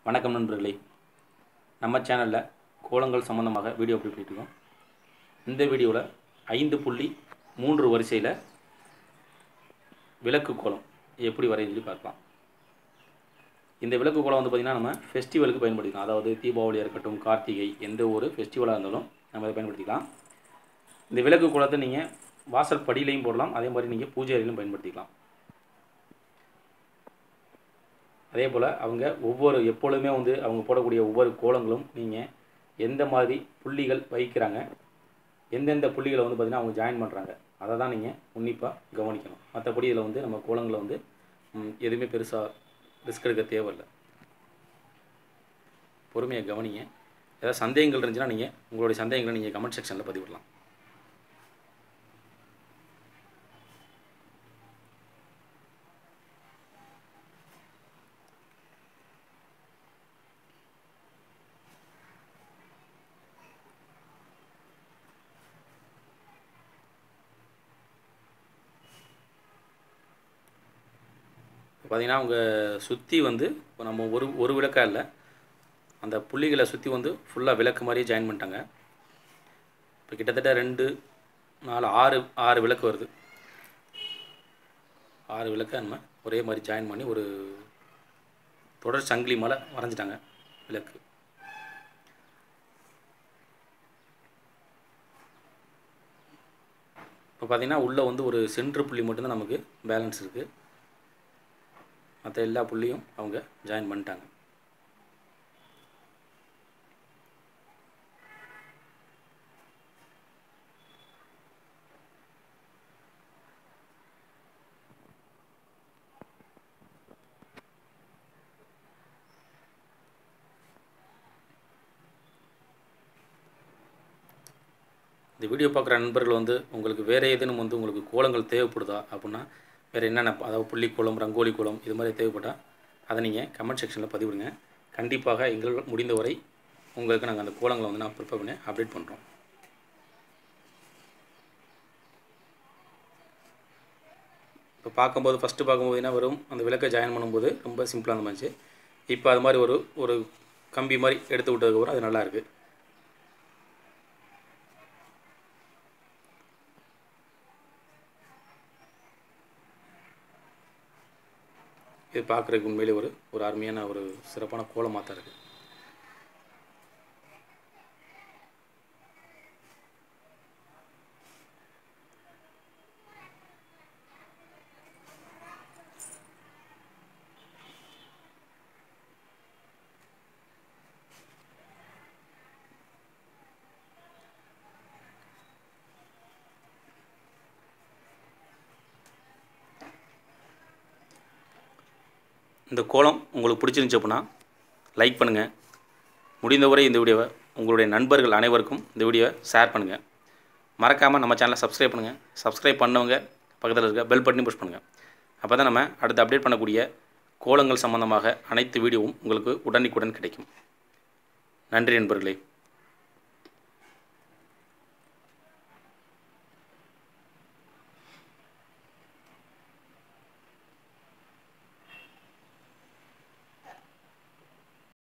வணக்கம் நண்பர்களே நம்ம சேனலில் கோலங்கள் சம்மந்தமாக வீடியோ அப்லோட் பண்ணிட்டுருக்கோம் இந்த வீடியோவில் ஐந்து புள்ளி மூன்று வரிசையில் விளக்கு கோலம் எப்படி வரையும் சொல்லி பார்க்கலாம் இந்த விளக்கு கோலம் வந்து பார்த்திங்கன்னா நம்ம ஃபெஸ்டிவலுக்கு பயன்படுத்திக்கலாம் அதாவது தீபாவளியாக இருக்கட்டும் கார்த்திகை எந்த ஒரு ஃபெஸ்டிவலாக இருந்தாலும் நம்ம அதை பயன்படுத்திக்கலாம் இந்த விளக்கு கோலத்தை நீங்கள் வாசல் படியிலையும் போடலாம் அதே மாதிரி நீங்கள் பூஜை அறையிலும் பயன்படுத்திக்கலாம் அதே போல் அவங்க ஒவ்வொரு எப்பொழுதுமே வந்து அவங்க போடக்கூடிய ஒவ்வொரு கோலங்களும் நீங்கள் எந்த மாதிரி புள்ளிகள் வைக்கிறாங்க எந்தெந்த புள்ளிகளை வந்து பார்த்திங்கன்னா அவங்க ஜாயின் பண்ணுறாங்க அதை தான் நீங்கள் உன்னிப்பாக கவனிக்கணும் மற்றபடி இதில் வந்து நம்ம கோலங்களை வந்து ம், எதுவுமே பெருசாக ரிஸ்க் எடுக்க தேவையில்லை பொறுமையாக கவனிங்க ஏதாவது சந்தேகங்கள் இருந்துச்சுன்னா நீங்கள் உங்களுடைய சந்தேகங்களை நீங்கள் கமெண்ட் செக்ஷனில் பதிவிடலாம் பார்த்தீங்கன்னா அவங்க சுற்றி வந்து இப்போ நம்ம ஒரு ஒரு விளக்கா இல்லை அந்த புள்ளிகளை சுற்றி வந்து ஃபுல்லாக விளக்கு மாதிரியே ஜாயின் பண்ணிட்டாங்க இப்போ கிட்டத்தட்ட ரெண்டு நாலு ஆறு ஆறு விளக்கு வருது ஆறு விளக்கை நம்ம ஒரே மாதிரி ஜாயின் பண்ணி ஒரு தொடர் சங்கிலி மேலே வரைஞ்சிட்டாங்க விளக்கு இப்போ பார்த்தீங்கன்னா உள்ளே வந்து ஒரு சென்ட்ரு புள்ளி மட்டும்தான் நமக்கு பேலன்ஸ் இருக்குது மற்ற எல்லா புள்ளியும் அவங்க ஜாயின் பண்ணிட்டாங்க இந்த வீடியோ பார்க்குற நண்பர்கள் வந்து உங்களுக்கு வேறு ஏதேனும் வந்து உங்களுக்கு கோலங்கள் தேவைப்படுதா அப்படின்னா வேறு என்னென்ன அதாவது புள்ளி கோலம் ரங்கோலி கோலம் இது மாதிரி தேவைப்பட்டால் அதை நீங்கள் கமெண்ட் செக்ஷனில் பதிவிடுங்க கண்டிப்பாக எங்களால் முடிந்தவரை உங்களுக்கு நாங்கள் அந்த கோலங்களை வந்து நான் ப்ரிப்பேர் பண்ணி அப்டேட் பண்ணுறோம் இப்போ பார்க்கும்போது ஃபஸ்ட்டு பார்க்கும்போது என்ன வரும் அந்த விளக்கை ஜாயின் பண்ணும்போது ரொம்ப சிம்பிளாக இருந்துச்சு இப்போ அது மாதிரி ஒரு ஒரு கம்பி மாதிரி எடுத்து விட்டதுக்கப்புறம் அது நல்லா இருக்குது இது பார்க்குறதுக்கு உண்மையிலே ஒரு ஒரு அருமையான ஒரு சிறப்பான கோலமாக தான் இருக்குது இந்த கோலம் உங்களுக்கு பிடிச்சிருந்துச்சு அப்படின்னா லைக் பண்ணுங்கள் முடிந்தவரை இந்த வீடியோவை உங்களுடைய நண்பர்கள் அனைவருக்கும் இந்த வீடியோவை ஷேர் பண்ணுங்கள் மறக்காமல் நம்ம சேனலை சப்ஸ்கிரைப் பண்ணுங்கள் சப்ஸ்கிரைப் பண்ணவங்க பக்கத்தில் இருக்க பெல் பட்டனையும் புஷ் பண்ணுங்கள் அப்போ தான் நம்ம அடுத்து அப்டேட் பண்ணக்கூடிய கோலங்கள் சம்பந்தமாக அனைத்து வீடியோவும் உங்களுக்கு உடனுக்குடன் கிடைக்கும் நன்றி நண்பர்களே